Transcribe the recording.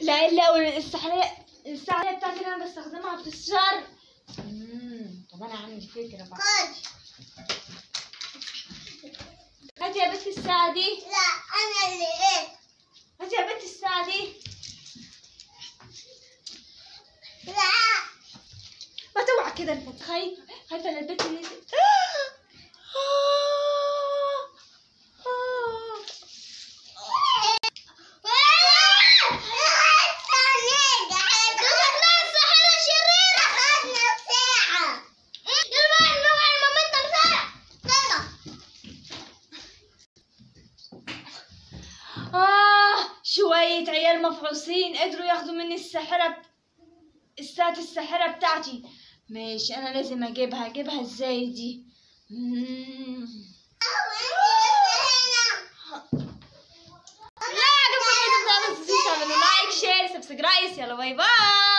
لا الا السحرية السحرية بتاعتي اللي انا بستخدمها في الشر مم، طب انا عندي فكرة بقى خد هاتي يا بنت الساعة دي لا انا اللي ايه هاتي يا بنت الساعة دي لا ما توعى كده انت خايفة خايفة على البنت اللي آه شوية عيال مفعوصين قدروا ياخدوا مني الساحرة ب- الساعة الساحرة بتاعتي ماشي أنا لازم أجيبها أجيبها إزاي دي مم. لا عجبكم الفيديو ده ما تنسوش تعملوا لايك شير سبسكرايب يلا باي باي